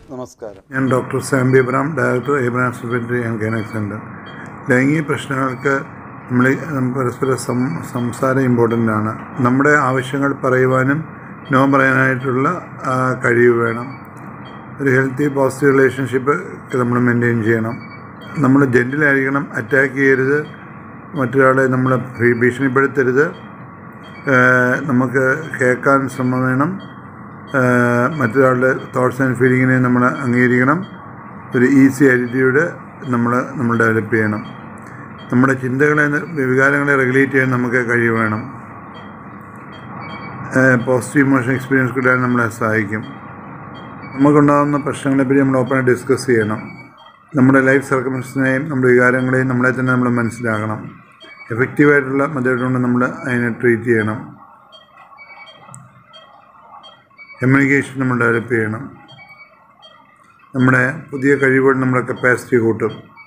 നമസ്കാരം ഞാൻ doctor Sam ബിബ്രാം director Abraham secretary and gynaec centre ലൈംഗിക പ്രശ്നങ്ങൾക്ക് നമ്മൾ പരസ്പര സം സംസാരം ഇമ്പോർട്ടൻ്റ് ആണ് നമ്മുടെ ആവശ്യങ്ങൾ പറയുവാനും നോ പറയാനായിട്ടുള്ള ആ, കഴിവ് വേണം ഒരു ഹെൽത്തി പോസിറ്റീവ് റിലേഷൻഷിപ്പ് നമ്മൾ മെയിൻറ്റെയിൻ ചെയ്യണം നമ്മൾ ജെൻറ്റിലായിരിക്കണം അറ്റാക്ക് ചെയ്യരുത് മറ്റൊരാളെ നമ്മൾ ഭീ- ഭീഷണിപ്പെടുത്തരുത് ഏഹ് നമുക്ക് കേൾക്കാൻ ശ്രമം വേണം ഏഹ് മറ്റൊരാളുടെ തോട്ട്സ് ആൻഡ് ഫീലിങ്ങിനെ നമ്മൾ അംഗീകരിക്കണം ഒരു ഈസി ആറ്റിറ്റ്യൂഡ് നമ്മൾ നമ്മൾ ഡെവലപ്പ് ചെയ്യണം നമ്മുടെ ചിന്തകളെ വികാരങ്ങളെ റെഗുലേറ്റ് ചെയ്യാൻ നമുക്ക് കഴിവ് വേണം പോസിറ്റീവ് ഇമോഷൻ എക്സ്പീരിയൻസ് കിട്ടാൻ നമ്മളെ സഹായിക്കും നമുക്കുണ്ടാകുന്ന പ്രശ്നങ്ങളെപ്പറ്റി നമ്മൾ ഓപ്പണായി ഡിസ്കസ് ചെയ്യണം നമ്മുടെ ലൈഫ് സർക്കംസ്റ്റൻസിനെയും നമ്മുടെ വികാരങ്ങളെയും നമ്മളെ തന്നെ നമ്മൾ മനസ്സിലാക്കണം എഫക്റ്റീവായിട്ടുള്ള മെത്തേഡ് കൊണ്ട് നമ്മൾ അതിനെ ട്രീറ്റ് ചെയ്യണം കമ്മ്യൂണിക്കേഷൻ നമ്മൾ ഡെവലപ്പ് ചെയ്യണം നമ്മുടെ പുതിയ കഴിവുകൾ നമ്മുടെ കപ്പാസിറ്റി കൂട്ടും